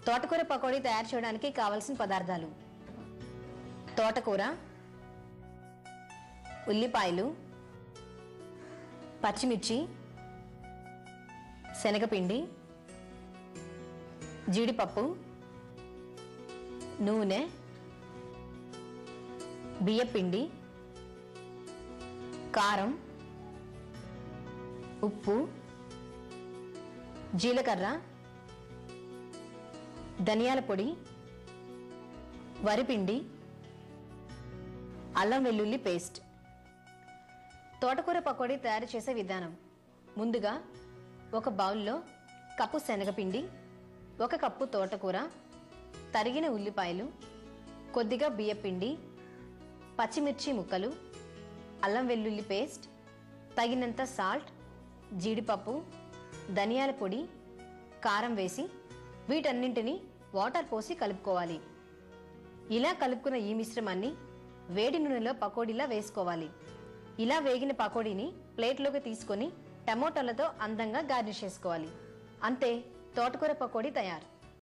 తోటకూర పకోడీ తయారు చేయడానికి కావలసిన పదార్థాలు తోటకూర ఉల్లిపాయలు పచ్చిమిర్చి శనగపిండి జీడిపప్పు నూనె బియ్యపిండి కారం ఉప్పు జీలకర్ర ధనియాల పొడి వరిపిండి అల్లం వెల్లుల్లి పేస్ట్ తోటకూర పకోడీ తయారు చేసే విధానం ముందుగా ఒక బౌల్లో కప్పు శనగపిండి ఒక కప్పు తోటకూర తరిగిన ఉల్లిపాయలు కొద్దిగా బియ్యపిండి పచ్చిమిర్చి ముక్కలు అల్లం వెల్లుల్లి పేస్ట్ తగినంత సాల్ట్ జీడిపప్పు ధనియాల పొడి కారం వేసి వీటన్నింటినీ వాటర్ పోసి కలుపుకోవాలి ఇలా కలుపుకున్న ఈ మిశ్రమాన్ని వేడి నూనెలో పకోడీలా వేసుకోవాలి ఇలా వేగిన పకోడీని ప్లేట్లోకి తీసుకొని టమోటాలతో అందంగా గార్నిష్ చేసుకోవాలి అంతే తోటకూర పకోడీ తయారు